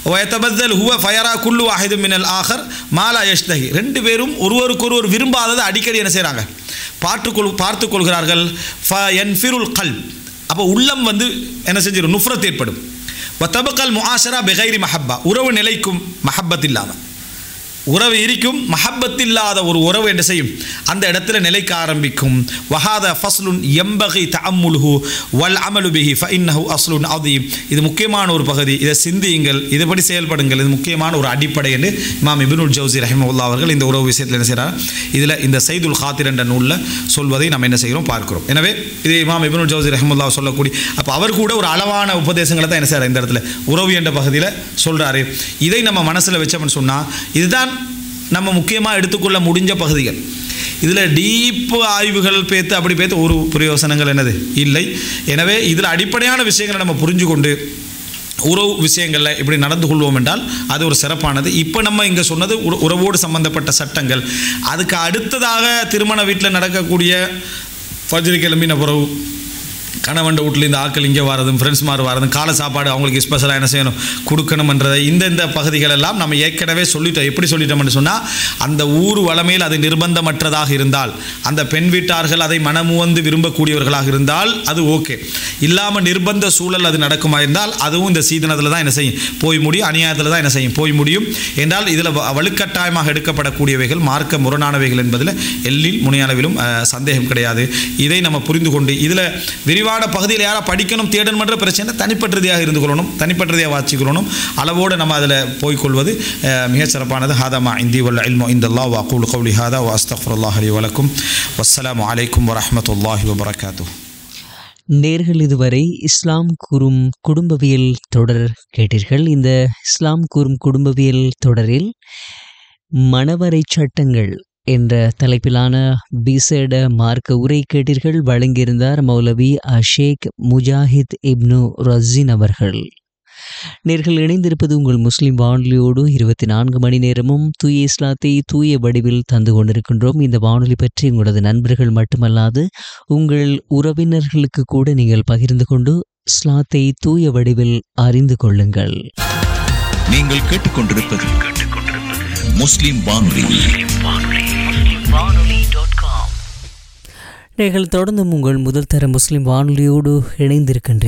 வயத்தபத்தல் ஹுவ ஃபயரா குல்லு வாஹிது மினல் ஆஹர் மாலா யஷ்தஹி ரெண்டு பேரும் ஒருவருக்கொருவர் விரும்பாததை அடிக்கடி என்ன செய்கிறாங்க பார்த்துக்கொள் பார்த்து கொள்கிறார்கள் ஃப என்ஃபிருல் கல் அப்போ உள்ளம் வந்து என்ன செஞ்சிடும் நுஃப்ரத் ஏற்படும் வத்தபக்கல் முஆஷரா பெகைரி மஹப்பா உறவு நிலைக்கும் மஹப்பத் இல்லாமல் உறவு இருக்கும் மஹப்பத் இல்லாத ஒரு உறவு என்ன செய்யும் அந்த இடத்துல நிலைக்க ஆரம்பிக்கும் வஹாத ஃபஸ்லுன் எம்பகை தஅம்முலுஹு வல் அமலு பிஹி ஃபஇன்னஹு அஸ்லுன் அதீம் இது முக்கியமான ஒரு பகுதி இதை சிந்தியுங்கள் இதுபடி செயல்படுங்கள் இது முக்கியமான ஒரு அடிப்படை என்று இமாம் இப்னுல் ஜவுசி ரஹிமவுல்லா அவர்கள் இந்த உறவு விஷயத்தில் என்ன செய்கிறார் இதில் இந்த சைதுல் ஹாத்திர் என்ற நூலில் சொல்வதை நம்ம என்ன செய்கிறோம் பார்க்கிறோம் எனவே இது இமாம் இப்னுல் ஜவுசி ரஹிமுல்லா சொல்லக்கூடிய அப்போ அவர் கூட ஒரு அளவான உபதேசங்களை தான் என்ன செய்கிறார் இந்த இடத்துல உறவு என்ற பகுதியில் சொல்கிறாரு இதை நம்ம மனசில் வச்சோம்னு சொன்னால் இதுதான் நம்ம முக்கியமாக எடுத்துக்கொள்ள முடிஞ்ச பகுதிகள் இதில் டீப்பு ஆய்வுகள் பேத்து அப்படி பேத்து ஒரு பிரயோசனங்கள் என்னது இல்லை எனவே இதில் அடிப்படையான விஷயங்களை நம்ம புரிஞ்சு கொண்டு உறவு விஷயங்களில் இப்படி நடந்து கொள்வோம் என்றால் அது ஒரு சிறப்பானது இப்போ நம்ம இங்கே சொன்னது உற- உறவோடு சம்பந்தப்பட்ட சட்டங்கள் அதுக்கு அடுத்ததாக திருமண வீட்டில் நடக்கக்கூடிய ஃபஜ்ரு கிளம்பின பிறகு கணவன் வீட்டில் இந்த ஆட்கள் இங்கே வரதும் ஃப்ரெண்ட்ஸ் மாதிரி வரதும் காலை சாப்பாடு அவங்களுக்கு ஸ்பெஷலாக என்ன செய்யணும் கொடுக்கணுமன்றதை இந்த இந்த பகுதிகள் எல்லாம் நம்ம ஏற்கனவே சொல்லிட்டோம் எப்படி சொல்லிட்டோம்னு சொன்னால் அந்த ஊர் வளமையில் அது நிர்பந்தமற்றதாக இருந்தால் அந்த பெண் வீட்டார்கள் அதை மனமுவந்து விரும்பக்கூடியவர்களாக இருந்தால் அது ஓகே இல்லாமல் நிர்பந்த சூழல் அது நடக்குமா இருந்தால் அதுவும் இந்த சீதனத்தில் தான் என்ன செய்யும் போய் முடியும் அநியாயத்தில் தான் என்ன செய்யும் போய் முடியும் என்றால் இதில் வ- வலுக்கட்டாயமாக எடுக்கப்படக்கூடியவைகள் மார்க்க முரணானவைகள் என்பதில் எல்லில் முனையானவிலும் அஹ், சந்தேகம் கிடையாது இதை நம்ம புரிந்து கொண்டு இதில் விரிவான பகுதியில் யாரா படிக்கணும் தேடணுமன்ற பிரச்சனை தனிப்பட்டதையாக இருந்து கொள்ளணும் தனிப்பட்டதையாக வாச்சிக்கொள்ளணும் அளவோடு நம்ம அதில் போய்க்கொள்வது அஹ், மிகச் சிறப்பானது ஹாதமா இந்தி வல்ல இல்மோ இந்த அல்லா வாக்கூல் கவுலி ஹாதா வாஸ்தஃபுல்லாஹ் அலி வலக்கும் வஸ்ஸலாமு அலைக்கும் வரஹ்மத்துல்லாஹி வபரகாத்து நேர்கள் இதுவரை இஸ்லாம் கூறும் குடும்பவியல் தொடர் கேட்டீர்கள் இந்த இஸ்லாம் கூறும் குடும்பவியல் தொடரில் மணவரை சட்டங்கள் என்ற தலைப்பிலான விசேட மார்க்க உரை கேட்டீர்கள் வழங்கியிருந்தார் மௌலவி அஷேக் முஜாஹித் இப்னு ரஸின் அவர்கள் நேர்கள் இணைந்திருப்பது உங்கள் முஸ்லிம் வானொலியோடு இருபத்தி நான்கு மணி நேரமும் தூய இஸ்லாத்தை தூய வடிவில் தந்து கொண்டிருக்கின்றோம் இந்த வானொலி பற்றி உங்களது நண்பர்கள் மட்டுமல்லாது உங்கள் உறவினர்களுக்கு கூட நீங்கள் பகிர்ந்து கொண்டு இஸ்லாத்தை தூய வடிவில் அறிந்து கொள்ளுங்கள் நீங்கள் கேட்டுக்கொண்டிருப்பது முஸ்லிம் வானொலி நீங்கள் தொடர்ந்தும் உங்கள் முதல் தர முஸ்லிம் வானொலியோடு இணைந்திருக்கின்றீர்கள்